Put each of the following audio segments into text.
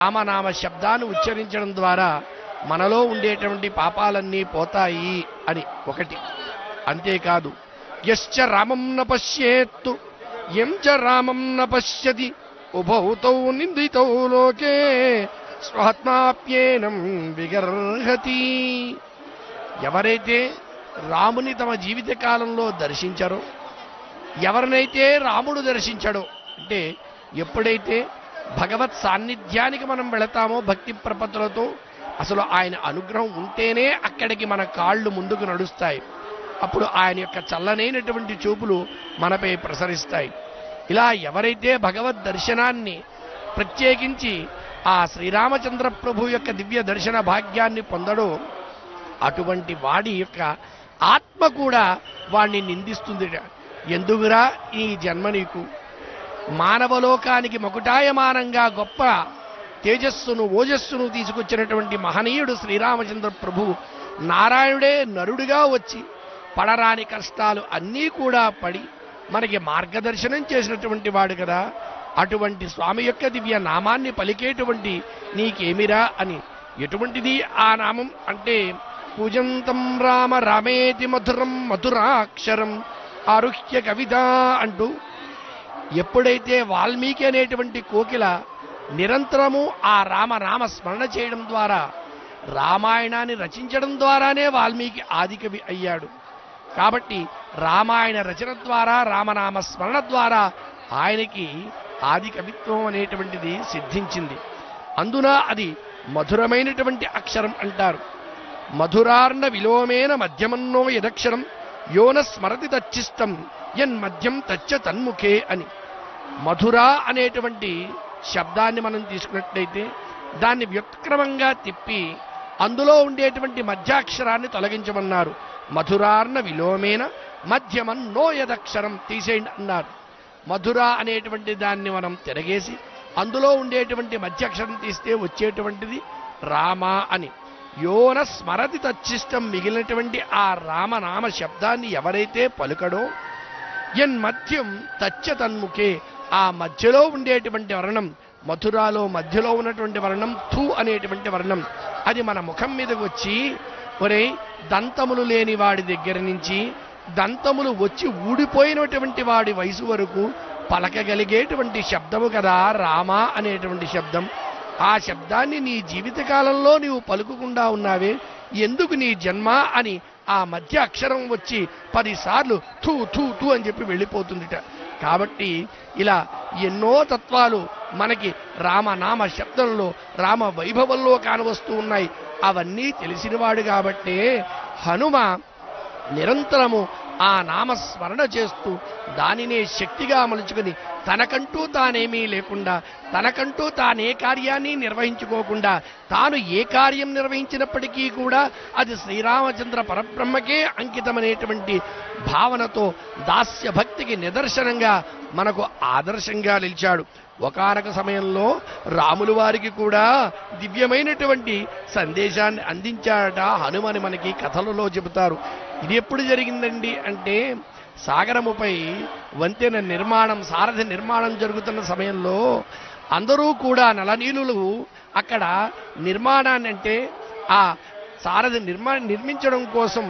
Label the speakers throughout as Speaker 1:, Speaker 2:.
Speaker 1: రామనామ శబ్దాన్ని ఉచ్చరించడం ద్వారా మనలో ఉండేటువంటి పాపాలన్నీ పోతాయి అని ఒకటి అంతేకాదు యశ్చ రామం న పశ్యేత్తు ఎం చ రామం న పశ్యతి ఉభౌతౌ నిందితౌ లోకే స్వాత్మాప్యేనం విగర్హతి ఎవరైతే రాముని తమ జీవిత కాలంలో దర్శించారో ఎవరినైతే రాముడు దర్శించాడో అంటే ఎప్పుడైతే భగవత్ సాన్నిధ్యానికి మనం వెళతామో భక్తి ప్రపత్తులతో అసలు ఆయన అనుగ్రహం ఉంటేనే అక్కడికి మన కాళ్ళు ముందుకు నడుస్తాయి అప్పుడు ఆయన యొక్క చల్లనైనటువంటి చూపులు మనపై ప్రసరిస్తాయి ఇలా ఎవరైతే భగవద్ దర్శనాన్ని ప్రత్యేకించి ఆ శ్రీరామచంద్ర ప్రభు యొక్క దివ్య దర్శన భాగ్యాన్ని పొందడో అటువంటి వాడి యొక్క ఆత్మ కూడా వాణ్ణి నిందిస్తుంది ఎందుకురా ఈ జన్మ నీకు మానవలోకానికి మకుటాయమానంగా గొప్ప తేజస్సును ఓజస్సును తీసుకొచ్చినటువంటి మహనీయుడు శ్రీరామచంద్ర ప్రభు నారాయణుడే నరుడిగా వచ్చి పడరాని కష్టాలు అన్నీ కూడా పడి మనకి మార్గదర్శనం చేసినటువంటి వాడు కదా అటువంటి స్వామి యొక్క దివ్య నామాన్ని పలికేటువంటి నీకేమిరా అని ఎటువంటిది ఆ నామం అంటే పూజంతం రామ రామేతి మధురం మధురాక్షరం ఆరుహ్య కవిత అంటూ ఎప్పుడైతే వాల్మీకి అనేటువంటి కోకిల నిరంతరము ఆ రామనామ స్మరణ చేయడం ద్వారా రామాయణాన్ని రచించడం ద్వారానే వాల్మీకి ఆదికవి అయ్యాడు కాబట్టి రామాయణ రచన ద్వారా రామనామ స్మరణ ద్వారా ఆయనకి ఆది కవిత్వం అనేటువంటిది సిద్ధించింది అందున అది మధురమైనటువంటి అక్షరం అంటారు మధురార్ణ విలోమేన మధ్యమన్నో యదక్షరం యోన స్మరతి తచ్చిష్టం ఎన్ మధ్యం తచ్చ తన్ముఖే అని మధుర అనేటువంటి శబ్దాన్ని మనం తీసుకున్నట్లయితే దాన్ని వ్యుత్క్రమంగా తిప్పి అందులో ఉండేటువంటి మధ్యాక్షరాన్ని తొలగించమన్నారు మధురార్ణ విలోమేన మధ్యమన్ నో యదక్షరం తీసేయండి అన్నారు మధుర అనేటువంటి దాన్ని మనం తిరగేసి అందులో ఉండేటువంటి మధ్యాక్షరం తీస్తే వచ్చేటువంటిది రామ అని యోన స్మరతి తచ్చిష్టం మిగిలినటువంటి ఆ రామనామ శబ్దాన్ని ఎవరైతే పలుకడో ఎన్ మధ్యం తచ్చ తన్ముఖే ఆ మధ్యలో ఉండేటువంటి వర్ణం మధురాలో మధ్యలో ఉన్నటువంటి వర్ణం థూ అనేటువంటి వర్ణం అది మన ముఖం మీదకి వచ్చి ఒరే దంతములు లేని వాడి దగ్గర నుంచి దంతములు వచ్చి ఊడిపోయినటువంటి వాడి వయసు వరకు పలకగలిగేటువంటి శబ్దము కదా రామ అనేటువంటి శబ్దం ఆ శబ్దాన్ని నీ జీవితకాలంలో నీవు పలుకుకుండా ఉన్నావే ఎందుకు నీ జన్మ అని ఆ మధ్య అక్షరం వచ్చి పదిసార్లు థూ థూ థూ అని చెప్పి వెళ్ళిపోతుందిట కాబట్టి ఇలా ఎన్నో తత్వాలు మనకి రామనామ శబ్దంలో రామ వైభవంలో కానవస్తూ ఉన్నాయి అవన్నీ తెలిసినవాడు కాబట్టే హనుమ నిరంతరము ఆ నామస్మరణ చేస్తూ దానినే శక్తిగా మలుచుకుని తనకంటూ తానేమీ లేకుండా తనకంటూ తానే కార్యాన్ని నిర్వహించుకోకుండా తాను ఏ కార్యం నిర్వహించినప్పటికీ కూడా అది శ్రీరామచంద్ర పరబ్రహ్మకే అంకితమనేటువంటి భావనతో దాస్య భక్తికి నిదర్శనంగా మనకు ఆదర్శంగా నిలిచాడు ఒకానొక సమయంలో రాములు వారికి కూడా దివ్యమైనటువంటి సందేశాన్ని అందించాడట హనుమని మనకి కథలలో చెబుతారు ఇది ఎప్పుడు జరిగిందండి అంటే సాగరముపై వంతెన నిర్మాణం సారథి నిర్మాణం జరుగుతున్న సమయంలో అందరూ కూడా నలనీలులు అక్కడ నిర్మాణాన్ని అంటే ఆ సారథి నిర్మా నిర్మించడం కోసం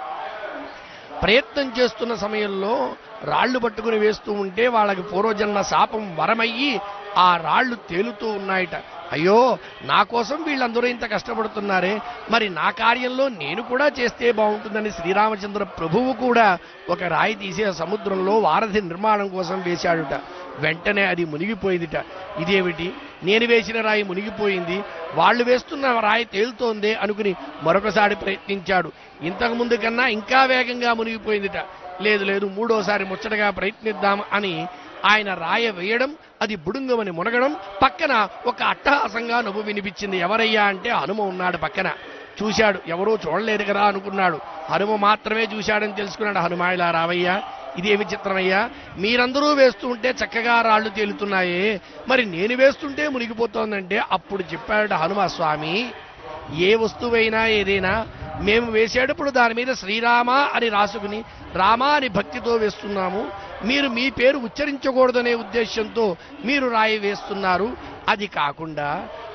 Speaker 1: ప్రయత్నం చేస్తున్న సమయంలో రాళ్లు పట్టుకుని వేస్తూ ఉంటే వాళ్ళకి పూర్వజన్మ శాపం వరమయ్యి ఆ రాళ్లు తేలుతూ ఉన్నాయట అయ్యో నా కోసం వీళ్ళందరూ ఇంత కష్టపడుతున్నారే మరి నా కార్యంలో నేను కూడా చేస్తే బాగుంటుందని శ్రీరామచంద్ర ప్రభువు కూడా ఒక రాయి తీసే సముద్రంలో వారధి నిర్మాణం కోసం వేశాడుట వెంటనే అది మునిగిపోయిందిట ఇదేమిటి నేను వేసిన రాయి మునిగిపోయింది వాళ్ళు వేస్తున్న రాయి తేలుతోందే అనుకుని మరొకసారి ప్రయత్నించాడు ఇంతకు ముందు కన్నా ఇంకా వేగంగా మునిగిపోయిందిట లేదు లేదు మూడోసారి ముచ్చటగా ప్రయత్నిద్దాం అని ఆయన రాయ వేయడం అది బుడుంగమని మునగడం పక్కన ఒక అట్టహాసంగా నవ్వు వినిపించింది ఎవరయ్యా అంటే హనుమ ఉన్నాడు పక్కన చూశాడు ఎవరూ చూడలేరు కదా అనుకున్నాడు హనుమ మాత్రమే చూశాడని తెలుసుకున్నాడు హనుమ ఇలా రావయ్యా ఇదేమి చిత్రమయ్యా మీరందరూ వేస్తూ ఉంటే చక్కగా రాళ్ళు తేలుతున్నాయే మరి నేను వేస్తుంటే మునిగిపోతోందంటే అప్పుడు చెప్పాడు హనుమ స్వామి ఏ వస్తువైనా ఏదైనా మేము వేసేటప్పుడు దాని మీద శ్రీరామ అని రాసుకుని రామ అని భక్తితో వేస్తున్నాము మీరు మీ పేరు ఉచ్చరించకూడదనే ఉద్దేశంతో మీరు రాయి వేస్తున్నారు అది కాకుండా